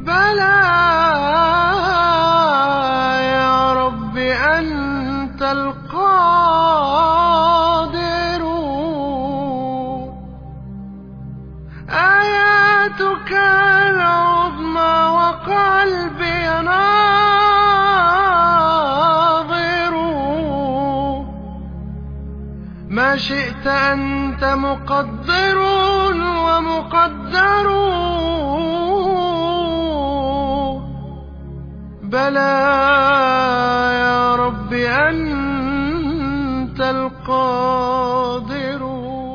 بلى يا رب أنت القادر آياتك العظمى وقلبي ناظر ما شئت أنت مقدر ومقدر بلى يا رب أنت القادر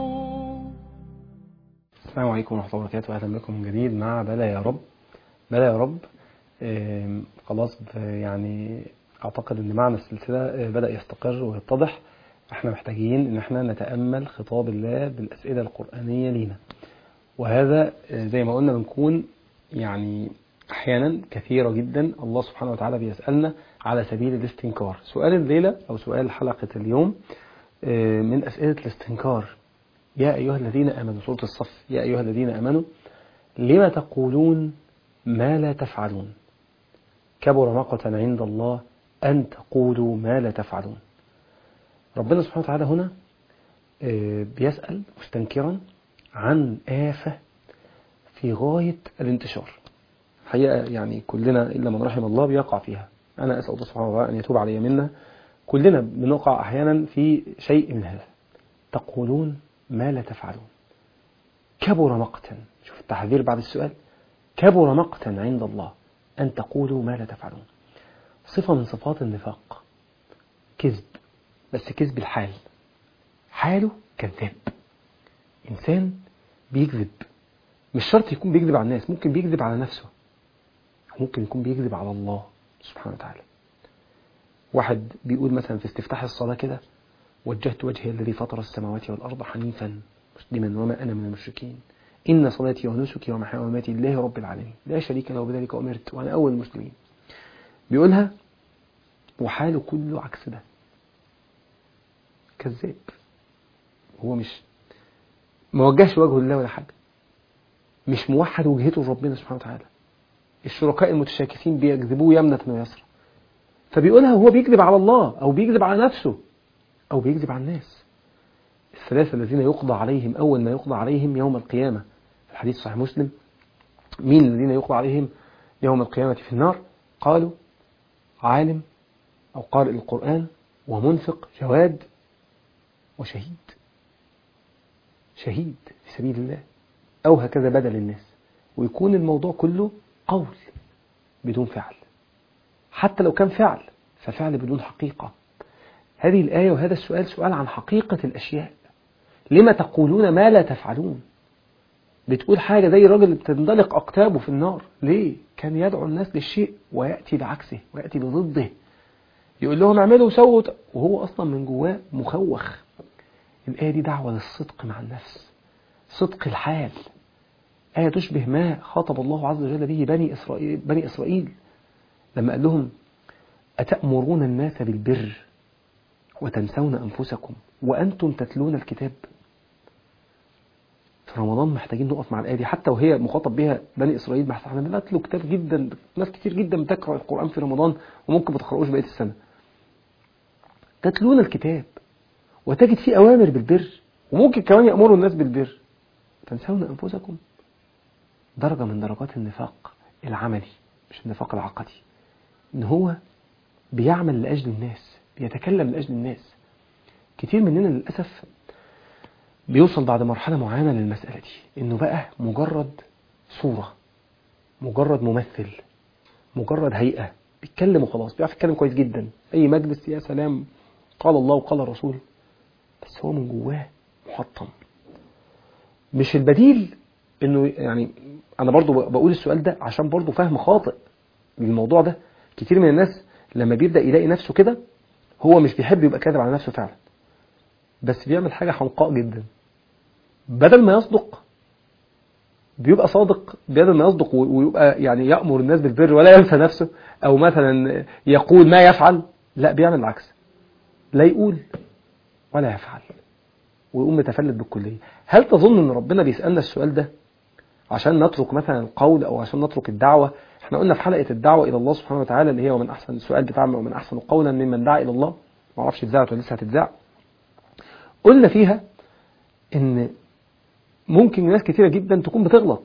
السلام عليكم ورحمة الله وبركاته أهلا بكم من جديد مع بلا يا رب بلا يا رب آم، خلاص ب- يعني أعتقد أن معنى السلسلة آه، بدأ يستقر ويتضح احنا محتاجين ان احنا نتأمل خطاب الله بالأسئلة القرآنية لينا وهذا آه، زي ما قلنا بنكون يعني أحيانا كثيرة جدا الله سبحانه وتعالى بيسألنا على سبيل الاستنكار سؤال الليلة أو سؤال حلقة اليوم آه، من أسئلة الاستنكار يا أيها الذين آمنوا سورة الصف يا أيها الذين آمنوا لما تقولون ما لا تفعلون كبر مقتا عند الله أن تقولوا ما لا تفعلون ربنا سبحانه وتعالى هنا آه، بيسأل مستنكرا عن آفة في غاية الانتشار حقيقة يعني كلنا إلا من رحم الله بيقع فيها أنا أسأل الله سبحانه وتعالى أن يتوب علي منا كلنا بنقع أحيانا في شيء من هذا تقولون ما لا تفعلون كبر مقتا شوف التحذير بعد السؤال كبر مقتا عند الله أن تقولوا ما لا تفعلون صفة من صفات النفاق كذب بس كذب الحال حاله كذاب إنسان بيكذب مش شرط يكون بيكذب على الناس ممكن بيكذب على نفسه ممكن يكون بيكذب على الله سبحانه وتعالى واحد بيقول مثلا في استفتاح الصلاة كده وجهت وجهي الذي فطر السماوات والأرض حنيفا مسلما وما أنا من المشركين إن صلاتي ونسكي ومحياي ومماتي لله رب العالمين لا شريك له بذلك أمرت وأنا أول المسلمين بيقولها وحاله كله عكس ده كذاب هو مش ما وجهش وجهه لله ولا حاجة مش موحد وجهته لربنا سبحانه وتعالى الشركاء المتشاكسين بيكذبوه يمنة ويسرى فبيقولها وهو بيكذب على الله أو بيكذب على نفسه أو بيكذب على الناس الثلاثة الذين يقضى عليهم أول ما يقضى عليهم يوم القيامة في الحديث صحيح مسلم مين الذين يقضى عليهم يوم القيامة في النار قالوا عالم أو قارئ القرآن ومنفق جواد وشهيد شهيد في سبيل الله أو هكذا بدل الناس ويكون الموضوع كله قول بدون فعل حتى لو كان فعل ففعل بدون حقيقة هذه الآية وهذا السؤال سؤال عن حقيقة الأشياء لما تقولون ما لا تفعلون بتقول حاجة زي الراجل اللي بتندلق أقتابه في النار ليه؟ كان يدعو الناس للشيء ويأتي بعكسه ويأتي بضده يقول لهم اعملوا وسووا وهو أصلا من جواه مخوخ الآية دي دعوة للصدق مع النفس صدق الحال آية تشبه ما خاطب الله عز وجل به بني إسرائيل, بني إسرائيل لما قال لهم أتأمرون الناس بالبر وتنسون أنفسكم وأنتم تتلون الكتاب في رمضان محتاجين نقف مع الآية دي حتى وهي مخاطب بها بني إسرائيل بحث احنا بنتلو كتاب جدا ناس كتير جدا بتقرأ القرآن في رمضان وممكن ما تقرأوش بقية السنة تتلون الكتاب وتجد فيه أوامر بالبر وممكن كمان يأمروا الناس بالبر تنسون أنفسكم درجة من درجات النفاق العملي مش النفاق العقدي إن هو بيعمل لأجل الناس بيتكلم لأجل الناس كتير مننا للأسف بيوصل بعد مرحلة معينة للمسألة دي إنه بقى مجرد صورة مجرد ممثل مجرد هيئة بيتكلم وخلاص بيعرف يتكلم كويس جدا أي مجلس يا سلام قال الله وقال الرسول بس هو من جواه محطم مش البديل انه يعني انا برضو بقول السؤال ده عشان برضو فهم خاطئ للموضوع ده كتير من الناس لما بيبدأ يلاقي نفسه كده هو مش بيحب يبقى كاذب على نفسه فعلا بس بيعمل حاجة حمقاء جدا بدل ما يصدق بيبقى صادق بدل ما يصدق ويبقى يعني يأمر الناس بالبر ولا ينسى نفسه أو مثلا يقول ما يفعل لا بيعمل العكس لا يقول ولا يفعل ويقوم متفلت بالكلية هل تظن أن ربنا بيسألنا السؤال ده عشان نترك مثلا القول او عشان نترك الدعوه احنا قلنا في حلقه الدعوه الى الله سبحانه وتعالى اللي هي ومن احسن السؤال بتاع ومن احسن قولا ممن دعا الى الله ما اعرفش اتذاعت ولا لسه هتتذاع قلنا فيها ان ممكن ناس كتيره جدا تكون بتغلط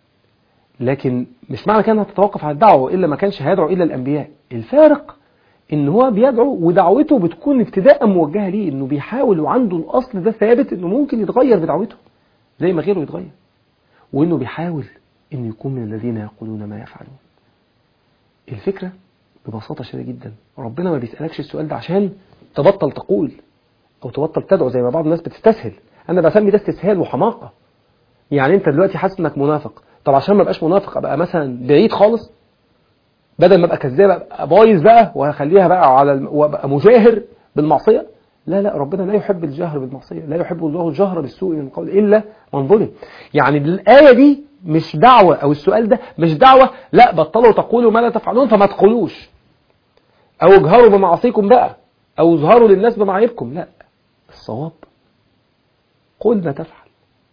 لكن مش معنى كده انها تتوقف على الدعوه والا ما كانش هيدعو الا الانبياء الفارق ان هو بيدعو ودعوته بتكون ابتداء موجهه ليه انه بيحاول وعنده الاصل ده ثابت انه ممكن يتغير بدعوته زي ما غيره يتغير وانه بيحاول انه يكون من الذين يقولون ما يفعلون الفكره ببساطه شديده جدا ربنا ما بيسالكش السؤال ده عشان تبطل تقول او تبطل تدعو زي ما بعض الناس بتستسهل انا بسمي ده استسهال وحماقه يعني انت دلوقتي حاسس انك منافق طب عشان ما ابقاش منافق ابقى مثلا بعيد خالص بدل ما ابقى كذاب ابقى بايظ بقى وهخليها بقى على الم... وابقى مجاهر بالمعصيه لا لا ربنا لا يحب الجهر بالمعصيه لا يحب الله الجهر بالسوء من القول الا من ظلم يعني الايه دي مش دعوه او السؤال ده مش دعوه لا بطلوا تقولوا ما لا تفعلون فما تقولوش او اجهروا بمعاصيكم بقى او اظهروا للناس بمعايبكم لا الصواب قل ما تفعل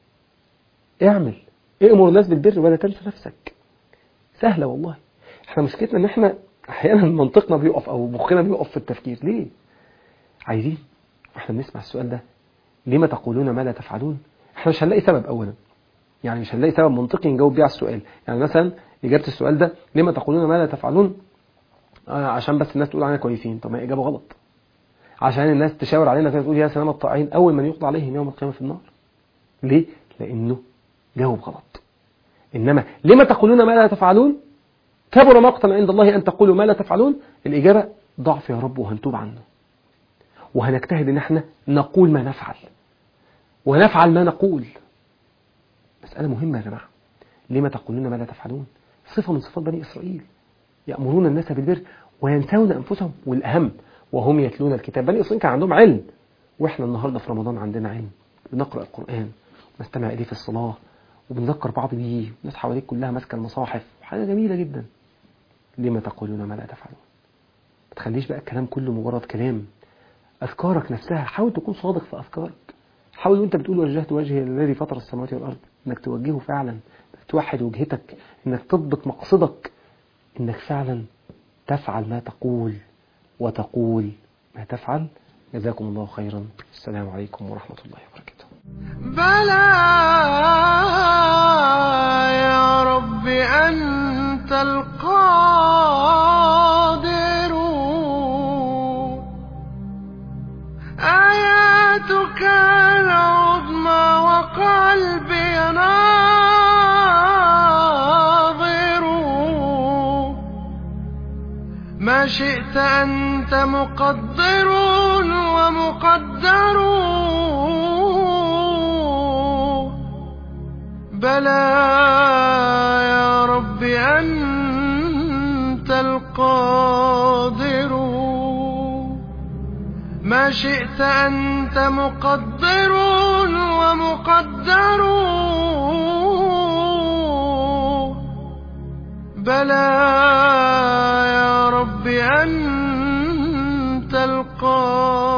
اعمل امر الناس بالبر ولا تنسى نفسك سهله والله احنا مشكلتنا ان احنا احيانا منطقنا بيقف او مخنا بيقف في التفكير ليه عايزين واحنا بنسمع السؤال ده لما تقولون ما لا تفعلون احنا مش هنلاقي سبب اولا يعني مش هنلاقي سبب منطقي نجاوب بيه على السؤال يعني مثلا اجابه السؤال ده لما تقولون ما لا تفعلون آه عشان بس الناس تقول علينا كويسين طب ما اجابه غلط عشان الناس تشاور علينا كده تقول يا سلام الطائعين اول من يقضى عليهم يوم القيامه في النار ليه لانه جاوب غلط انما لما تقولون ما لا تفعلون كبر مقتا عند الله أن تقولوا ما لا تفعلون الإجابة ضعف يا رب وهنتوب عنه وهنجتهد ان احنا نقول ما نفعل ونفعل ما نقول مسألة مهمة يا جماعة لما تقولون ما لا تفعلون صفة من صفات بني إسرائيل يأمرون الناس بالبر وينسون أنفسهم والأهم وهم يتلون الكتاب بني إسرائيل كان عندهم علم وإحنا النهاردة في رمضان عندنا علم بنقرأ القرآن ونستمع إليه في الصلاة وبنذكر بعض بيه الناس حواليك كلها ماسكة المصاحف حاجة جميلة جدا لما تقولون ما لا تفعلون ما تخليش بقى الكلام كله مجرد كلام أذكارك نفسها حاول تكون صادق في أفكارك حاول وانت بتقول وجهت وجهي الذي فطر السماوات والأرض انك توجهه فعلا انك توحد وجهتك انك تضبط مقصدك انك فعلا تفعل ما تقول وتقول ما تفعل جزاكم الله خيرا السلام عليكم ورحمة الله وبركاته بلى يا رب أنت القادر آياتك العظمى وقلبي ناظر ما شئت أنت مقدر ومقدر بلى يا رب أنت القادر ما شئت أنت مقدر ومقدر بلى يا رب أنت القادر